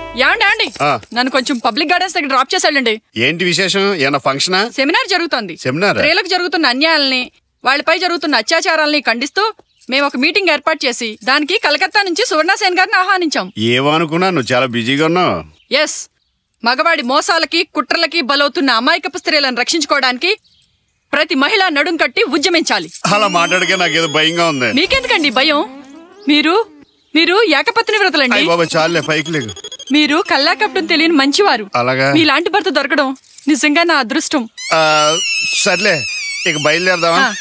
యాండి యాండి ఆ. నన్ను కొంచెం పబ్లిక్ గార్డెన్స్ దగ్గర డ్రాప్ చేసేళ్ళండి ఏంటి విశేషం ఏమన్నా ఫంక్షనా సెమినార్ జరుగుతోంది సెమినారా? స్త్రీలకు జరుగుతున్న అన్యాయాల్ని వాళ్ళపై జరుగుతున్న అత్యాచారాల్ని ఖండిస్తూ మేము ఒక మీటింగ్ ఏర్పాటు చేసి దానికి కలకత్తా నుంచి సువర్ణ సేన్ గారిని ఆహ్వానించాం ఏమనుకున్నా నువ్వు చాలా బిజీగా ఉన్నావు ఎస్ మగవాడి మోసాలకి కుట్రలకి బలవుతున్న అమాయకపు స్త్రీలను రక్షించుకోవడానికి ప్రతి మహిళ నడుం కట్టి ఉద్యమించాలి అలా మాట్లాడితే నాకేదో భయంగా ఉంది మీకెందుకండి భయం మీరు మీరు ఏకపత్ని వ్రతలండి అయ్య బాబా చాలే పైకి లేకు మీరు కల్లాకప్పడం తెలియని మంచివారు అలాగా మీలాంటి భర్త దొరకడం నిజంగా నా అదృష్టం ఆ, సర్లే ఇక బయలుదేరదామా ఆ.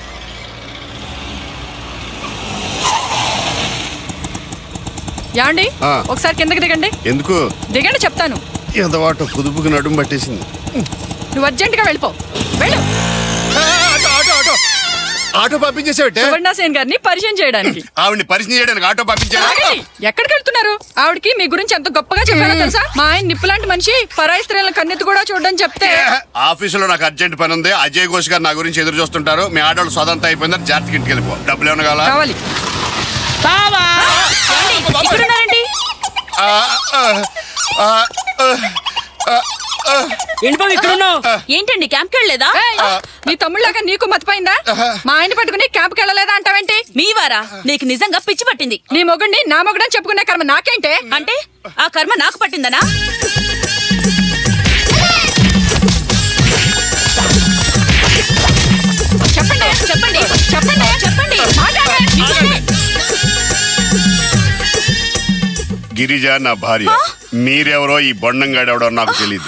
యాండి ఆ. ఒకసారి కిందకి దిగండి ఎందుకు దిగండి చెప్తాను ఎంత వాటో కుదుపుకి నడుము పట్టేసింది నువ్వు అర్జెంటుగా వెళ్ళిపో వెళ్ళు ఆ, ఆటో ఆటో ఆటో ఆటో పంపించేసావటే సువర్ణ సేన్ గారిని పరిచయం చేయడానికి ఆవిడ్ని పరిచయం చేయడానికి ఆటో పంపించాడు ఆగండి. ఎక్కడికి వెళ్తున్నారు ఆవిడకి మీ గురించి ఎంత గొప్పగా చెప్పారో తెలుసా మా ఆయన నిప్పులాంటి మనిషి పరాయి స్త్రీలను కన్నెత్తి కూడా చూడడం చెప్తే ఆఫీసులో నాకు అర్జెంట్ పని ఉంది అజయ్ ఘోష్ గారు నా గురించి ఎదురు చూస్తుంటారు మీ ఆటోలు సొంతంతా అయిపోయిందని జాగ్రత్తగా ఇంటికి వెళ్ళిపో డబ్బులు ఏమన్నా కావాలా? కావాలి బావా ఇక్కడున్నారండి ఆ, ఆ, ఆ, ఆ, ఆ, ఆ. ఏంటి బాబు ఇక్కడ ఉన్నావు ఏంటండి క్యాంప్కి వెళ్ళలేదా ఏయ్, నీ తమ్ముళ్ళగా నీకు మతిపోయిందా మా ఆయన పట్టుకుని క్యాంప్కి వెళ్ళలేదా అంటావేంటి మీ వారా నీకు నిజంగా పిచ్చి పట్టింది నీ మొగుడిని నా మొగుడని చెప్పుకునే కర్మ నాకేంటే అంటే ఆ కర్మ నాకు పట్టిందనా చెప్పండి చెప్పండి చెప్పండి చెప్పండి మాట్లాడండి. గిరిజ నా భార్య మీరెవరో ఈ బొండంగాడెవడో నాకు తెలీదు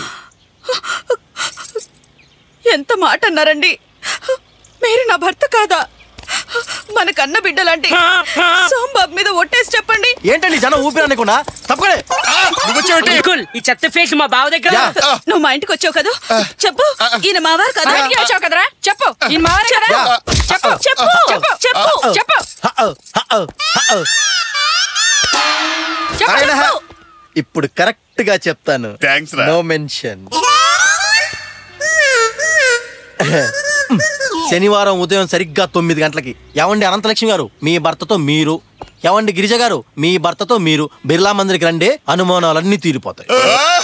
ఎంత మాట అన్నారండి మీరు నా భర్త కాదా మన కన్న బిడ్డలాంటి సోంబాబు మీద ఒట్టేసి చెప్పండి ఏంటండి జనం ఊపిరనుకున్నా తప్పకడే ఆ, నువ్వు వచ్చావేంటి? అంకుల్ ఈ చెత్త ఫేస్ మా బావ దగ్గర యా. నువ్వు మా ఇంటికి వచ్చావు కదా చెప్పు ఈయన మావారు కదా బయటికి వచ్చావు కదరా చెప్పు ఈ మారే కదా యా. చెప్పు చెప్పు చెప్పు చెప్పు చెప్పు హ-ఓ, హ-ఓ, హ-ఓ. చెప్పు ఆయన హ- చెప్పు. ఇప్పుడు కరెక్ట్ గా చెప్తాను Thanks రా. నో మెన్షన్ శనివారం ఉదయం సరిగ్గా తొమ్మిది గంటలకి ఎవండి అనంతలక్ష్మి గారు మీ భర్తతో మీరు ఎవండి గిరిజ గారు మీ భర్తతో మీరు బిర్లా మందిరికి రండి అనుమానాలన్నీ తీరిపోతాయి ఆ,